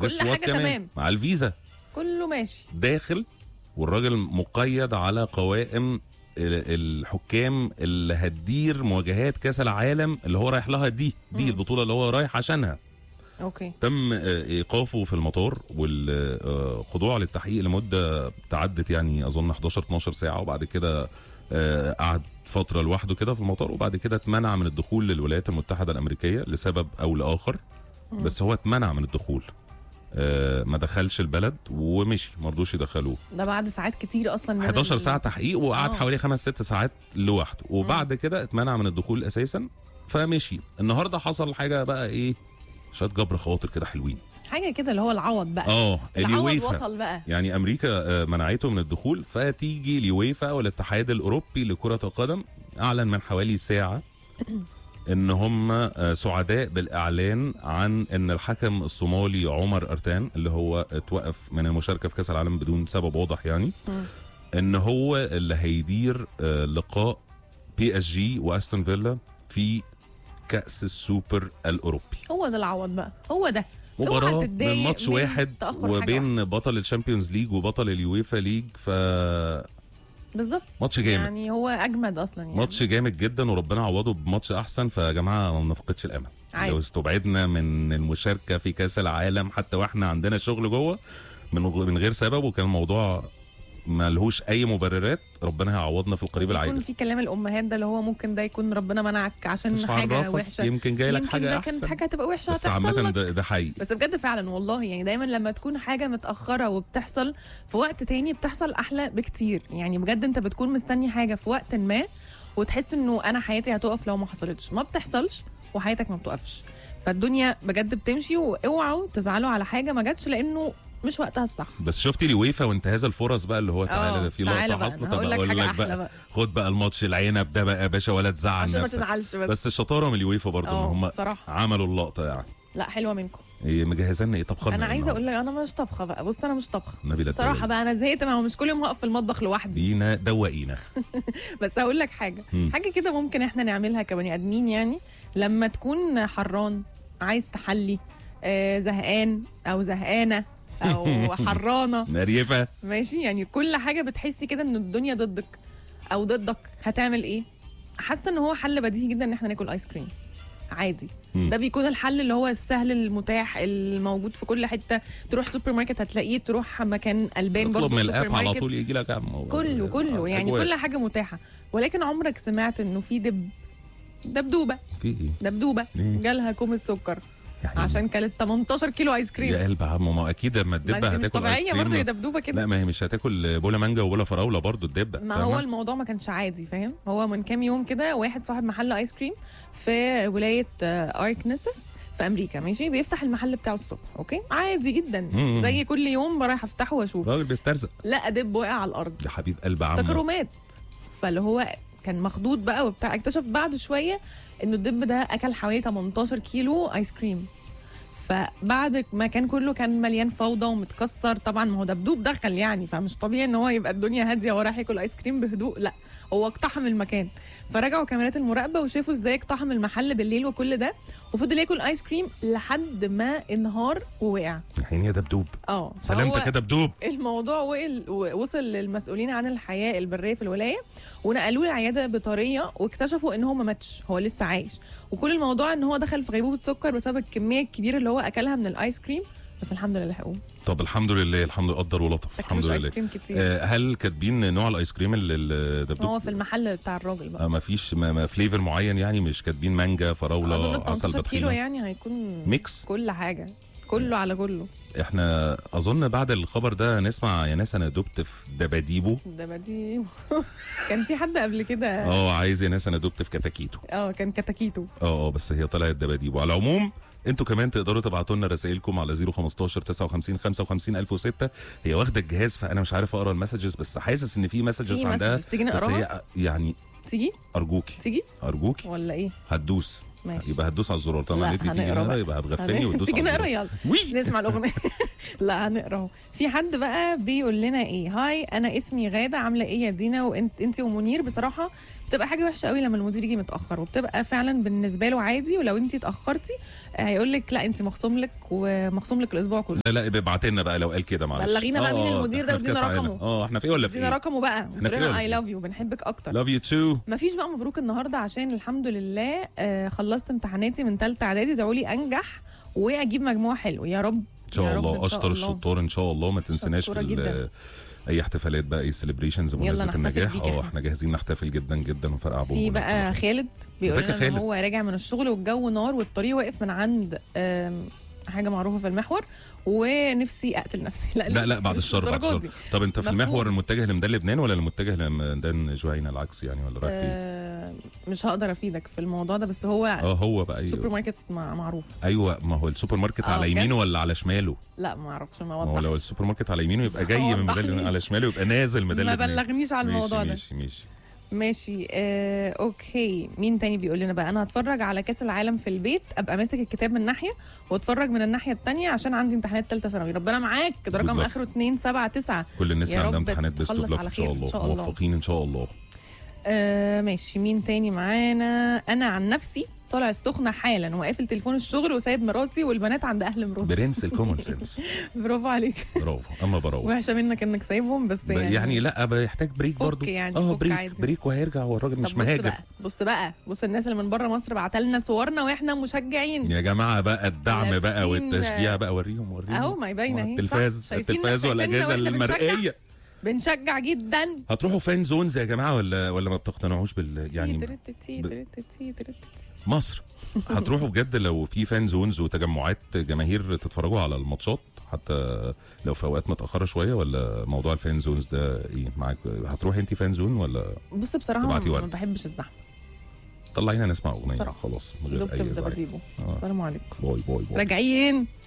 وجس كل وات حاجة كمان تمام. مع الفيزا كله ماشي داخل والراجل مقيد على قوائم ال- الحكام اللي هتدير مواجهات كاس العالم اللي هو رايح لها دي دي البطوله اللي هو رايح عشانها اوكي تم آه، ايقافه في المطار والخضوع للتحقيق لمده تعدت يعني اظن 11 12 ساعه وبعد كده آه، قعد فتره لوحده كده في المطار وبعد كده اتمنع من الدخول للولايات المتحده الامريكيه لسبب او لاخر بس هو اتمنع من الدخول آه، ما دخلش البلد ومشي ما رضوش يدخلوه ده بعد ساعات كتير اصلا من 11 ال- ساعه تحقيق وقعد آه. حوالي خمس ست ساعات لوحده وبعد كده اتمنع من الدخول اساسا فمشي النهارده حصل حاجه بقى ايه شويه جبر خواطر كده حلوين حاجه كده اللي هو العوض بقى اه العوض اليويفا وصل بقى يعني امريكا آه، منعته من الدخول فتيجي اليويفا والاتحاد الاوروبي لكره القدم اعلن من حوالي ساعه ان هم آه، سعداء بالاعلان عن ان الحكم الصومالي عمر ارتان اللي هو اتوقف من المشاركه في كاس العالم بدون سبب واضح يعني ان هو اللي هيدير آه، لقاء بي اس جي واستون فيلا في كاس السوبر الاوروبي هو ده العوض بقى هو ده اوعى مباراة تتضايق من ماتش من واحد تأخر حاجة واحدة. وبين بطل الشامبيونز ليج وبطل اليويفا ليج ف بالظبط ماتش جامد يعني هو اجمد اصلا يعني ماتش جامد جدا وربنا عوضه بماتش احسن فيا جماعه ما نفقدش الامل عادي. لو استبعدنا من المشاركه في كاس العالم حتى واحنا عندنا شغل جوه من من غير سبب وكان الموضوع ملهوش اي مبررات ربنا هيعوضنا في القريب يكون العاجل في كلام الامهات ده اللي هو ممكن ده يكون ربنا منعك عشان مش حاجه عرفك، وحشه يمكن جاي لك يمكن حاجه ده احسن كانت حاجه هتبقى وحشه بس هتحصل عامه لك ده, ده حقيقي بس بجد فعلا والله يعني دايما لما تكون حاجه متاخره وبتحصل في وقت تاني بتحصل احلى بكتير يعني بجد انت بتكون مستني حاجه في وقت ما وتحس انه انا حياتي هتقف لو ما حصلتش ما بتحصلش وحياتك ما بتقفش فالدنيا بجد بتمشي واوعوا تزعلوا على حاجه ما جاتش لانه مش وقتها الصح بس شفتي اليويفا وانتهاز الفرص بقى اللي هو تعالى آه، ده في تعالى لقطه بقى، حاصله أنا هقول طب لك اقول حاجة لك أحلى بقى بقى. خد بقى الماتش العنب ده بقى يا باشا ولا تزعل عشان ما نفسك تزعلش بس, بس الشطاره من اليويفا برضه ان آه، هم بصراحة. عملوا اللقطه يعني لا حلوه منكم ايه مجهزه لنا ايه طبخنا انا إيه عايزه النهاردة؟ اقول لك انا مش طبخه بقى بص انا مش طبخه نبيلة صراحه الدولي. بقى انا زهقت ما هو مش كل يوم هقف في المطبخ لوحدي دينا دوقينا بس هقول لك حاجه مم. حاجه كده ممكن احنا نعملها كبني ادمين يعني لما تكون حران عايز تحلي آه زهقان او زهقانه او حرانه مريفه ماشي يعني كل حاجه بتحسي كده ان الدنيا ضدك او ضدك هتعمل ايه حاسه ان هو حل بديهي جدا ان احنا ناكل ايس كريم عادي مم. ده بيكون الحل اللي هو السهل المتاح الموجود في كل حته تروح سوبر ماركت هتلاقيه تروح مكان البان برضه اطلب من سوبر الاب على ماركت. طول يجي لك يا عم. كله كله يعني أجواء. كل حاجه متاحه ولكن عمرك سمعت انه في دب دبدوبه في ايه دبدوبه ليه؟ جالها كومه سكر يعني عشان كلت 18 كيلو ايس كريم يا قلب عم ما اكيد لما ما الدبه انت مش هتاكل طبيعيه ايس برضه يا كريم دبدوبه كده لا ما هي مش هتاكل بولا مانجا وبولا فراوله برضه الدبه ما فاهمة؟ هو الموضوع ما كانش عادي فاهم هو من كام يوم كده واحد صاحب محل ايس كريم في ولايه آه، اركنسس في امريكا ماشي بيفتح المحل بتاعه الصبح اوكي عادي جدا مم. زي كل يوم رايح افتحه واشوف الراجل بيسترزق لقى دب واقع على الارض يا حبيب قلب عمه افتكره مات فاللي هو كان مخضوض بقى وبتاع اكتشف بعد شويه انه الدب ده اكل حوالي 18 كيلو ايس كريم فبعد ما كان كله كان مليان فوضى ومتكسر طبعا ما هو دبدوب دخل يعني فمش طبيعي ان هو يبقى الدنيا هاديه وراح ياكل ايس كريم بهدوء لا هو اقتحم المكان فرجعوا كاميرات المراقبه وشافوا ازاي اقتحم المحل بالليل وكل ده وفضل ياكل ايس كريم لحد ما انهار ووقع يا عيني يا دبدوب اه سلامتك فهو- يا دبدوب الموضوع وقل وصل للمسؤولين عن الحياه البريه في الولايه ونقلوه العياده بطريه واكتشفوا ان هو ما ماتش هو لسه عايش وكل الموضوع ان هو دخل في غيبوبه سكر بسبب الكميه الكبيره اللي هو اكلها من الايس كريم بس الحمد لله لحقوه طب الحمد لله الحمد لله قدر ولطف الحمد تاكلوش ايس لله كريم كتير آه، هل كاتبين نوع الايس كريم اللي الدبدوب هو في المحل بتاع الراجل بقى آه ما فيش ما, ما فليفر معين يعني مش كاتبين مانجا فراوله اظن عسل 18 كيلو بطحينه يعني هيكون ميكس كل حاجه كله على كله احنا اظن بعد الخبر ده نسمع يا ناس انا دبت في دباديبو ده بدي كان في حد قبل كده اه عايز يا ناس انا دبت في كتاكيتو اه كان كتاكيتو اه اه بس هي طلعت دباديبو على العموم انتوا كمان تقدروا تبعتوا لنا رسائلكم على 015 59 55 1006 هي واخده الجهاز فانا مش عارف اقرا المسجز بس حاسس ان في مسجز في عندها messages. تيجي بس نقراها؟ هي يعني تيجي ارجوكي تيجي ارجوكي ولا ايه هتدوس ماشي. يبقى هتدوس على الزرار طالما لا، قالت لي تيجي هنقرا نقرا بقى. يبقى هتغفلني وتدوس تيجي على نقرا الزرار يلا وي. نسمع الاغنيه لا هنقراه في حد بقى بيقول لنا ايه هاي انا اسمي غاده عامله ايه يا دينا وانت انت ومنير بصراحه بتبقى حاجه وحشه قوي لما المدير يجي متاخر وبتبقى فعلا بالنسبه له عادي ولو انت اتاخرتي آه، هيقول لك لا انت مخصوم لك ومخصوم لك الاسبوع كله لا لا ابعت لنا بقى لو قال كده معلش بلغينا بقى مين آه، المدير ده إحنا في وادينا كأس عالم. رقمه. اه احنا في ايه ولا في ادينا ايه رقمه بقى إحنا في إيه ولا اي في لاف يو بنحبك اكتر لاف يو تو مفيش بقى مبروك النهارده عشان الحمد لله آه خلصت امتحاناتي من ثالثه اعدادي ادعوا لي انجح واجيب مجموع حلو يا رب ان شاء يا رب إن الله شاء اشطر الله. الشطار ان شاء الله ما تنسناش في شطورة ال- جدا. اي احتفالات بقى اي سيلبريشنز بمناسبه نحتفل النجاح بيك اه إحنا. احنا جاهزين نحتفل جدا جدا وفرقع بوم في بقى خالد بيقول ازيك يا لنا ان خالد؟ هو راجع من الشغل والجو نار والطريق واقف من عند آم، حاجه معروفه في المحور ونفسي اقتل نفسي لا لا لا بعد مش الشر بعد للدرجة الشر دي. طب انت في مفهوم. المحور المتجه لميدان لبنان ولا المتجه لميدان جهينه العكس يعني ولا رايح فين؟ آه، مش هقدر افيدك في الموضوع ده بس هو اه هو بقى سوبر ايوه ماركت مع- معروف ايوه ما هو السوبر ماركت اه على بجد؟ يمينه ولا على شماله؟ لا ما اعرفش ما ما هو لو وضحش السوبر ماركت على يمينه يبقى جاي ما من ميدان لبنان على وضحليش. شماله يبقى نازل ميدان ما لبنان بلغنيش على الموضوع ماشي ده ماشي ماشي ماشي آه، اوكي مين تاني بيقول لنا بقى انا هتفرج على كاس العالم في البيت ابقى ماسك الكتاب من ناحيه واتفرج من الناحيه التانية عشان عندي امتحانات ثالثه ثانوي ربنا معاك ده رقم luck. اخره 2 7 9 كل الناس يا اللي عندها رب امتحانات بيست تخلص اوف على ان خير شاء إن الله شاء الله. موفقين ان شاء الله آه ماشي مين تاني معانا انا عن نفسي طالع السخنه حالا وقافل تليفون الشغل وسايب مراتي والبنات عند اهل مراتي برنس الكومون سنس برافو عليك برافو اما برافو وحشه منك انك سايبهم بس يعني, يعني لا بيحتاج بريك فك برضو يعني، اه فك بريك عادي. بريك وهيرجع هو الراجل مش طب بص مهاجر بقى بص بقى بص الناس اللي من بره مصر بعتلنا صورنا واحنا مشجعين يا جماعه بقى الدعم بقى لابسين- والتشجيع بقى وريهم وريهم اهو ما يبين اهي التلفاز صح. شايفين- التلفاز شايفيننا والاجهزه وإحنا بنشجع؟ المرئيه بنشجع جدا هتروحوا فان زونز يا جماعه ولا ولا ما بتقتنعوش بال يعني تي- ب- تي- تي- تي- تي- مصر هتروحوا بجد لو في فان زونز وتجمعات جماهير تتفرجوا على الماتشات حتى لو في اوقات متاخره شويه ولا موضوع الفان زونز ده ايه معاك هتروحي انت فان زون ولا بص بصراحه تبعتي ما ورد. بحبش الزحمه طلعينا نسمع اغنيه بصراحة. خلاص من غير دكتور اي ازعاج دباديبو آه. السلام عليكم باي باي باي راجعين